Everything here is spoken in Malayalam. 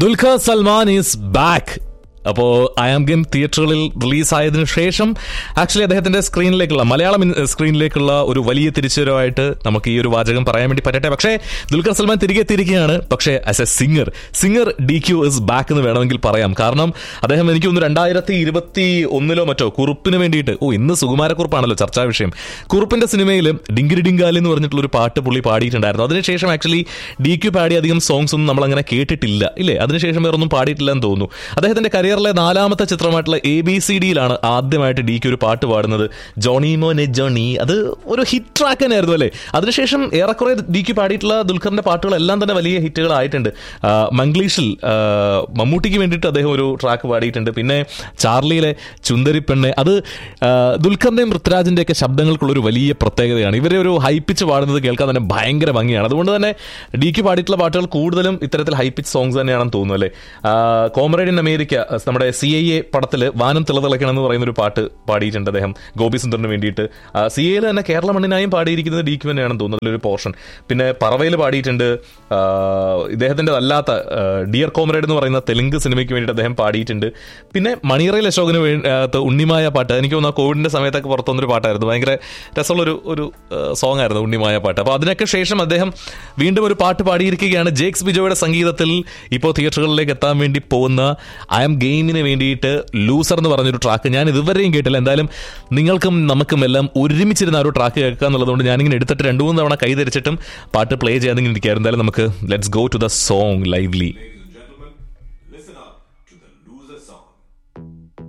ദുൽഖർ സൽമാൻ ഈസ് ബാക്ക് അപ്പോൾ ഐ ആം ഗെയിം തിയേറ്ററുകളിൽ റിലീസായതിനു ശേഷം ആക്ച്വലി അദ്ദേഹത്തിന്റെ സ്ക്രീനിലേക്കുള്ള മലയാളം ഇൻ- സ്ക്രീനിലേക്കുള്ള ഒരു വലിയ തിരിച്ചുവരവായിട്ട് നമുക്ക് ഈ ഒരു വാചകം പറയാൻ വേണ്ടി പറ്റട്ടെ പക്ഷേ ദുൽഖർ സൽമാൻ തിരികെ തിരികെയാണ് പക്ഷേ as a singer singer D Q is back എന്ന് വേണമെങ്കിൽ പറയാം കാരണം അദ്ദേഹം എനിക്ക് തോന്നുന്നു രണ്ടായിരത്തി ഇരുപത്തി ഒന്നിലോ മറ്റോ കുറുപ്പിന് വേണ്ടിയിട്ട് ഓ ഇന്ന് സുകുമാരക്കുറുപ്പാണല്ലോ ചർച്ചാ വിഷയം കുറുപ്പിന്റെ സിനിമയിൽ ഡിങ്കിരി ഡിങ്കാലി എന്ന് പറഞ്ഞിട്ടുള്ള ഒരു പാട്ട് പുള്ളി പാടിയിട്ടുണ്ടായിരുന്നു അതിനുശേഷം ആക്ച്വലി ഡി ക്യു പാടിയ അധികം സോങ്സ് ഒന്നും നമ്മൾ അങ്ങനെ കേട്ടിട്ടില്ല ഇല്ലേ അതിനുശേഷം വേറെ ഒന്നും പാടിയിട്ടില്ല എന്ന് തോന്നുന്നു അദ്ദേഹത്തിന്റെ കരിയറിലെ നാലാമത്തെ ചിത്രമായിട്ടുള്ള എ ബി സി ഡിയിലാണ് ആദ്യമായിട്ട് ഡി ക്യു ഒരു പാട്ട് പാടുന്നത് ജോണി മോനെ ജോണി അത് ഒരു ഹിറ്റ് ട്രാക്ക് തന്നെയായിരുന്നു അല്ലേ അതിനുശേഷം ഏറെക്കുറെ ഡി ക്യു പാടിയിട്ടുള്ള ദുൽഖറിന്റെ പാട്ടുകളെല്ലാം തന്നെ വലിയ ഹിറ്റുകളായിട്ടുണ്ട് ആ, മംഗ്ലീഷിൽ ആ, മമ്മൂട്ടിക്ക് വേണ്ടിയിട്ട് അദ്ദേഹം ഒരു ട്രാക്ക് പാടിയിട്ടുണ്ട് പിന്നെ ചാർലിയിലെ ചുന്ദരി പെണ്ണെ അത് ആ, ദുൽഖറിന്റെയും പൃഥ്വിരാജിന്റെ ഒക്കെ ശബ്ദങ്ങൾക്കുള്ള ഒരു വലിയ പ്രത്യേകതയാണ് ഇവരെ ഒരു ഹൈപ്പിച്ച് പാടുന്നത് കേൾക്കാൻ തന്നെ ഭയങ്കര ഭംഗിയാണ് അതുകൊണ്ട് തന്നെ ഡി ക്യു പാടിയിട്ടുള്ള പാട്ടുകൾ കൂടുതലും ഇത്തരത്തിൽ ഹൈപ്പിച്ച് സോങ്സ് തന്നെയാണെന്ന് തോന്നുന്നു അല്ലേ കോമറേഡ് ഇൻ അമേരിക്ക നമ്മുടെ സി ഐ എ പടത്തിൽ വാനം തിളതിളക്കണം എന്ന് പറയുന്ന ഒരു പാട്ട് പാടിയിട്ടുണ്ട് അദ്ദേഹം ഗോപി സുന്ദറിന് വേണ്ടിയിട്ട് സി എയിൽ തന്നെ കേരള മണ്ണിനായും പാടിയിരിക്കുന്നത് ഡി ക്യു തന്നെയാണെന്ന് തോന്നുന്നു അതിലൊരു പോർഷൻ പിന്നെ പറവയിൽ പാടിയിട്ടുണ്ട് ആ, ഇദ്ദേഹത്തിന്റെ അല്ലാത്ത ഡിയർ കോമറേഡ് എന്ന് പറയുന്ന തെലുങ്ക് സിനിമയ്ക്ക് വേണ്ടിയിട്ട് അദ്ദേഹം പാടിയിട്ടുണ്ട് പിന്നെ മണിയറയിൽ അശോകന് വേ- അകത്ത് ഉണ്ണിമായ പാട്ട് എനിക്ക് തോന്നുന്നു ആ കോവിഡിന്റെ സമയത്തൊക്കെ പുറത്തു വന്നൊരു പാട്ടായിരുന്നു ഭയങ്കര രസമുള്ളൊരു ഒരു സോങ് ആയിരുന്നു ഉണ്ണിമായ പാട്ട് അപ്പോൾ അതിനൊക്കെ ശേഷം അദ്ദേഹം വീണ്ടും ഒരു പാട്ട് പാടിയിരിക്കുകയാണ് ജേക്സ് ബിജോയുടെ സംഗീതത്തിൽ ഇപ്പോൾ തിയേറ്ററുകളിലേക്ക് എത്താൻ വേണ്ടി പോകുന്ന ഐ എം ഗെയിമിന് വേണ്ടിയിട്ട് ലൂസർ എന്ന് പറഞ്ഞൊരു ട്രാക്ക് ഞാൻ ഇതുവരെയും കേട്ടില്ല എന്തായാലും നിങ്ങൾക്കും നമുക്കും എല്ലാം ഒരുമിച്ചിരുന്ന ആ ഒരു ട്രാക്ക് കേൾക്കുക എന്നുള്ളതുകൊണ്ട് ഞാനിങ്ങനെ എടുത്തിട്ട് രണ്ടു മൂന്ന് തവണ കൈ ധരിച്ചിട്ടും പാട്ട് പ്ലേ ചെയ്യാതെ ഇരിക്കുകയായിരുന്നു എന്തായാലും നമുക്ക് let's go to the song lively